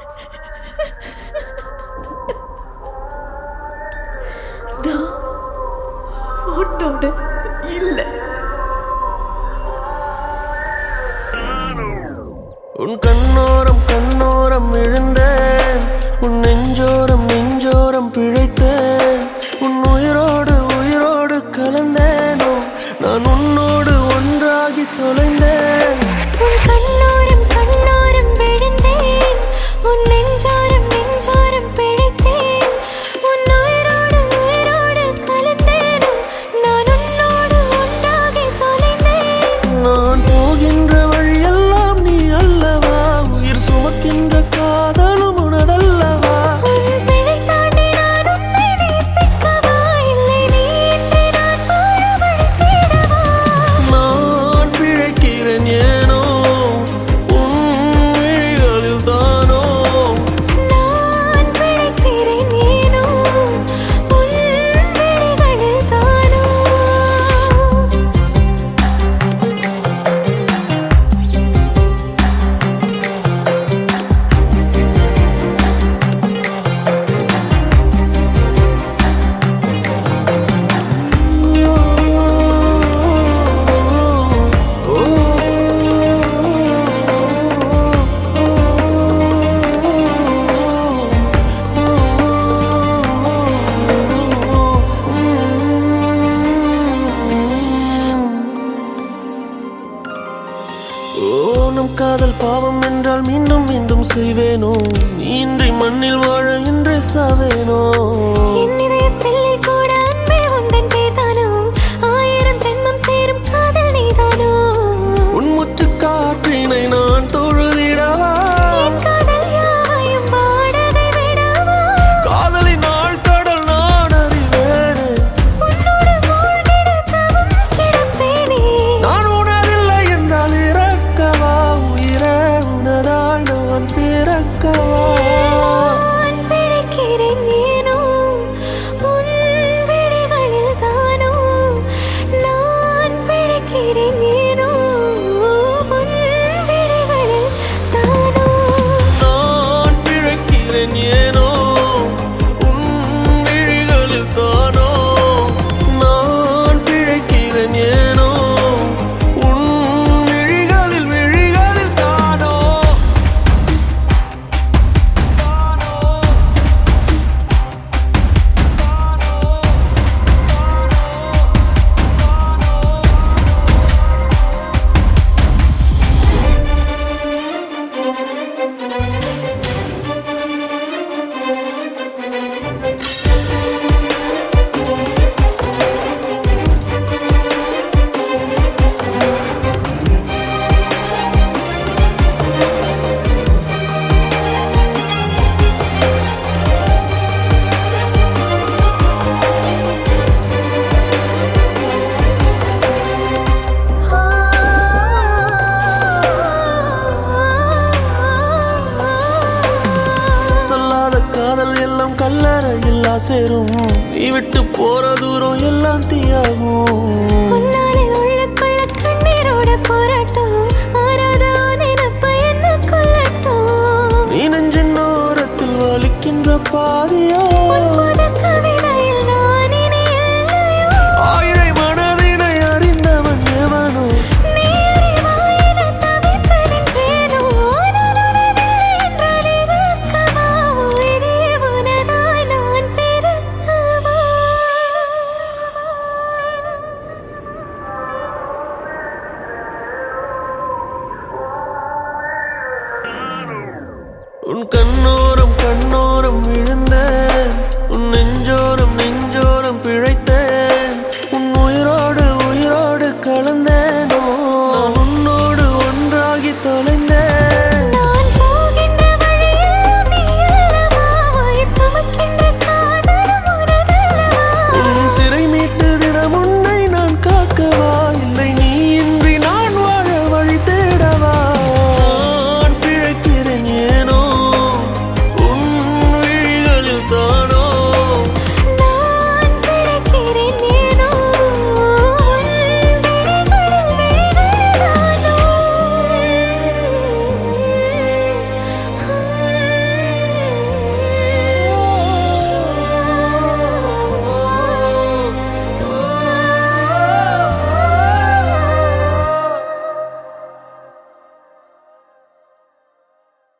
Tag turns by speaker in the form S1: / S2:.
S1: நான் உன்னோட இல்லை
S2: உன் கண்ணோரம் கண்ணோரம் விழுந்தேன் உன் நெஞ்சோரம் நெஞ்சோரம் பிழைத்தேன் உன் உயிரோடு உயிரோடு கலந்தேனோ நான் உன்னோடு ஒன்றாகி தொலைந்தேன்
S3: உன் கண்ணோரம் கண்ணோரம் விழுந்தேன் உன் நெஞ்சோரம் நெஞ்சோரம் பிழைத்தேன் உன் உயிரோடு உயிரோடு கலந்தேனும் நான் உன்னோடு ஒன்றாகி தொலைந்தேன்
S2: நான் போகின்ற வழியெல்லாம் நீ அல்லவா உயிர் சுமக்கின்ற காதலும் உனதல்லவா
S3: உன் பிழை தாண்டி நான் உன்னை நேசிக்கவா இல்லை நீ இன்றி நான் வாழ வழி தேடவா
S2: நான் பிழைக்கிறேன் ஏனோ உன் விழிகளில் தானோ
S3: நான் பிழைக்கிறேன் ஏனோ உன் விழிகளில் தானோ
S2: ஓ நம் காதல் பாவம் என்றால் மீண்டும் மீண்டும் செய்வேனோ நீ இன்றி மண்ணில் வாழ இன்று சாவேனோ
S3: என் இதய செல்லில் கூட அன்பே உந்தன் பேர்தானோ ஆயிரம் ஜென்மம் சேரும் காதல் நீதானோ
S2: உன் முச்சு காற்றினை நான் தொழுதிடவா
S3: என் காதல் யாவையும் வாடகை விடவா
S2: காதலின் நாள் கடல் நான் அறிவேனே
S3: உன்னோடு மூழ்கிட தவம் கிடப்பேனே
S2: நான் உணரில்லை என்றால் இறக்கவா உயிரே உனதாய் நான் பிறக்கவா
S3: நான் பிழைக்கிறேன் ஏனோ உன் விழிகளில் தானோ நான் பிழைக்கிறேன் ஏனோ உன் விழிகளில் தானோ
S2: நான் பிழைக்கிறேன் ஏனோ உன் விழிகளில் தானோ நான் பிழைக்கிறேன் ஏனோ உன் விழிகளில் விழிகளில் தானோ தானோ சொல்லாத காதல் எல்லாம் கல்லறையில் சேரும் நீ விட்டு போற தூரம் எல்லாம் தீயாகும்
S3: உன்னாலே உள்ளுக்குள்ள கண்ணீரோட போராட்டம் ஆறாத நினப்ப என்ன கொல்லட்டும்
S2: நீ நெஞ்சின் ஓரத்தில் வலிக்கின்ற பாதியோ
S3: உன் கவிதையில் நான் இனி இல்லையோ
S2: ஆயிரை மனதினை அறிந்தவன் எவனோ
S3: நீ அறிவாயின தவித்து நின்றேனோ நான் உனதில்லை என்றால் இருக்கவா உயிரே உனதாய் நான் பெருக்கவா
S2: உன் கண்ணோரம் கண்ணோ